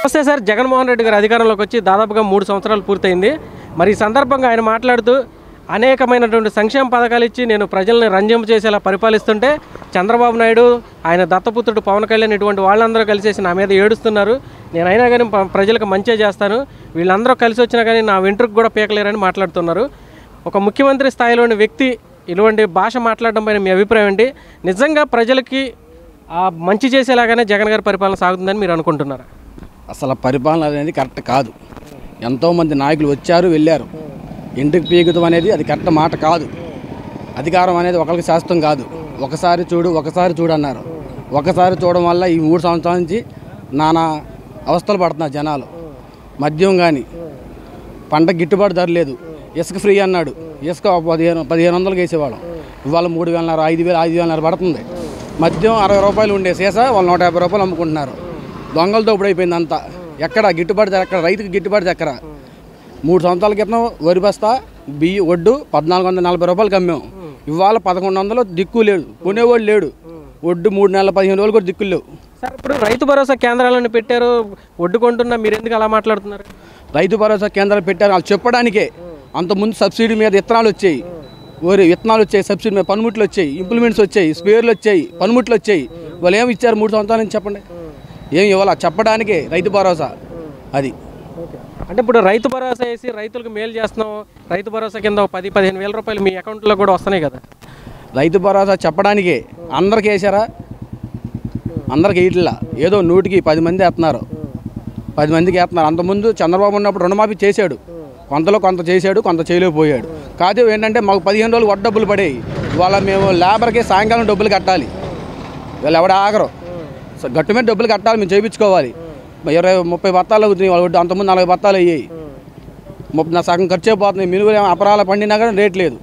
నమస్తే సార్ జగన్మోహన్ రెడ్డి గారు అధికారంలోకి వచ్చి దాదాపుగా మూడు సంవత్సరాలు పూర్తయింది మరి ఈ సందర్భంగా ఆయన మాట్లాడుతూ అనేకమైనటువంటి సంక్షేమ పథకాలు ఇచ్చి నేను ప్రజల్ని రంజింప చేసేలా పరిపాలిస్తుంటే చంద్రబాబు నాయుడు ఆయన దత్తపుత్రుడు పవన్ కళ్యాణ్ ఇటువంటి వాళ్ళందరూ కలిసేసి నా మీద ఏడుస్తున్నారు నేను అయినా కానీ ప- ప్రజలకు మంచిగా చేస్తాను వీళ్ళందరూ కలిసి వచ్చినా కానీ నా వెంట్రుకు కూడా పీకలేరని మాట్లాడుతున్నారు ఒక ముఖ్యమంత్రి స్థాయిలోని వ్యక్తి ఇటువంటి భాష మాట్లాడడం పైన మీ అభిప్రాయం ఏంటి నిజంగా ప్రజలకి ఆ మంచి చేసేలాగానే జగన్ గారి పరిపాలన సాగుతుందని మీరు అనుకుంటున్నారా అసలు పరిపాలన అనేది కరెక్ట్ కాదు ఎంతోమంది నాయకులు వచ్చారు వెళ్ళారు ఇంటికి పీకుతాం అనేది అది కరెక్ట్ మాట కాదు అధికారం అనేది ఒకరికి శాస్త్రం కాదు ఒకసారి చూడు ఒకసారి చూడు అన్నారు ఒకసారి చూడడం వల్ల ఈ మూడు సంవత్సరాల నుంచి నానా అవస్థలు పడుతున్నారు జనాలు మద్యం కానీ పంట గిట్టుబాటు ధర లేదు ఇసుక ఫ్రీ అన్నాడు ఇసుక పదిహేను పదిహేను వందలకి వేసేవాళ్ళం ఇవాళ మూడు వేలన్నర ఐదు వేలు ఐదు వేలన్నర పడుతుంది మద్యం అరవై రూపాయలు ఉండే సీసా వాళ్ళు నూట యాభై రూపాయలు అమ్ముకుంటున్నారు దొంగలతో ఇప్పుడు అయిపోయింది అంతా ఎక్కడ గిట్టుబాటు ధర ఎక్కడ రైతుకి గిట్టుబాటు ధర ఎక్కడ మూడు సంవత్సరాల క్రితం వరి బస్తా బియ్య ఒడ్డు పద్నాలుగు వందల నలభై రూపాయలకి అమ్మాం ఇవాళ పదకొండు వందలు దిక్కు లేడు కొనేవాడు లేడు ఒడ్డు మూడు నెలల పదిహేను రోజులు కూడా దిక్కులు లేవు సార్ ఇప్పుడు రైతు భరోసా కేంద్రాలను పెట్టారు ఒడ్డుకుంటున్నా మీరు ఎందుకు అలా మాట్లాడుతున్నారు రైతు భరోసా కేంద్రాలు పెట్టారు వాళ్ళు చెప్పడానికే అంతకుముందు సబ్సిడీ మీద విత్తనాలు వచ్చాయి ఓరి విత్తనాలు వచ్చాయి సబ్సిడీ మీద పనిముట్లు వచ్చాయి ఇంప్లిమెంట్స్ వచ్చాయి స్పేర్లు వచ్చాయి పనిముట్లు వచ్చాయి వాళ్ళు ఏమి ఇచ్చారు మూడు సంవత్సరాల నుంచి చెప్పండి ఏం ఇవ్వాల చెప్పడానికే రైతు భరోసా అది అంటే ఇప్పుడు రైతు భరోసా వేసి రైతులకు మేలు చేస్తున్నాం రైతు భరోసా కింద ఒక పది పదిహేను వేల రూపాయలు మీ అకౌంట్లో కూడా వస్తున్నాయి కదా రైతు భరోసా చెప్పడానికే అందరికి వేసారా అందరికి వేయట్లా ఏదో నూటికి పది మంది వేస్తున్నారు పది మందికి వేస్తున్నారు అంతకుముందు చంద్రబాబు ఉన్నప్పుడు రుణమాఫీ చేశాడు కొంతలో కొంత చేశాడు కొంత చేయలేకపోయాడు కాదు ఏంటంటే మాకు పదిహేను రోజులు వడ్డ డబ్బులు పడేవి వాళ్ళ మేము లేబర్కి సాయంకాలం డబ్బులు కట్టాలి వీళ్ళు ఎవడ ఆగరు సో గట్టు మీద డబ్బులు కట్టాలి మేము చేయించుకోవాలి ఇరవై ముప్పై బత్తాలు అవుతున్నాయి వాళ్ళ వడ్డీ అంతకుముందు నలభై బత్తాలు అయ్యాయి ముప్పై నా సగం ఖర్చు అయిపోతున్నాయి మినుగులు ఏమో అపరాల పండినా కానీ రేట్ లేదు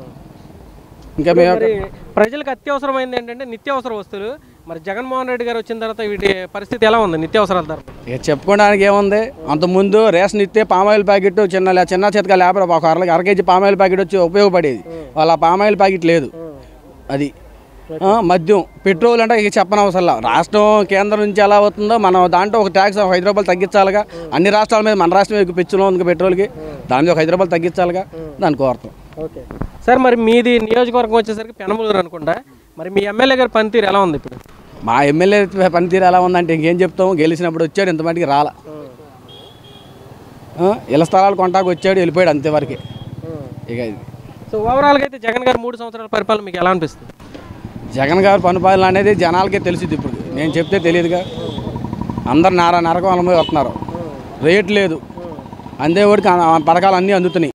ఇంకా మేము మరి ప్రజలకు అత్యవసరమైంది ఏంటంటే నిత్యావసర వస్తువులు మరి జగన్మోహన్ రెడ్డి గారు వచ్చిన తర్వాత వీటి పరిస్థితి ఎలా ఉంది నిత్యావసరాల ధర ఇక చెప్పుకోవడానికి ఏముంది అంతకుముందు రేషన్ ఇస్తే పామాయిల్ ప్యాకెట్ చిన్న చిన్న చితక లేబర్ ఒక అర అర కేజీ పామాయిల్ ప్యాకెట్ వచ్చి ఉపయోగపడేది వాళ్ళ ఆ పామాయిల్ ప్యాకెట్ లేదు అది ఆ, మద్యం పెట్రోల్ అంటే ఇక చెప్పనవసరం రాష్ట్రం కేంద్రం నుంచి ఎలా అవుతుందో మనం దాంట్లో ఒక ట్యాక్స్ ఒక ఐదు రూపాయలు తగ్గించాలిగా అన్ని రాష్ట్రాల మీద మన రాష్ట్రం ఎక్కువ పెంచులో ఉంది పెట్రోల్కి దాని మీద ఒక ఐదు రూపాయలు తగ్గించాలిగా దాని కోరతాం ఓకే సార్ మరి మీది నియోజకవర్గం వచ్చేసరికి పెనమలూరు అనుకుంటా మరి మీ ఎమ్మెల్యే గారి పనితీరు ఎలా ఉంది ఇప్పుడు మా ఎమ్మెల్యే పనితీరు ఎలా ఉందంటే ఇంకేం చెప్తాం గెలిచినప్పుడు వచ్చాడు ఇంతమటికి రాలా ఆ, ఇళ్ళ స్థలాలు కొంటాకు వచ్చాడు వెళ్ళిపోయాడు అంతేవరకే ఇక ఇది సో ఓవరాల్గా అయితే జగన్ గారు మూడు సంవత్సరాల పరిపాలన మీకు ఎలా అనిపిస్తుంది జగన్ గారి పరిపాలన అనేది జనాలకే తెలిసింది ఇప్పుడు నేను చెప్తే తెలియదుగా అందరు నారా నరకం అలమై వస్తున్నారు రేట్ లేదు అందే వాడికి ఆ పథకాలు అన్నీ అందుతున్నాయి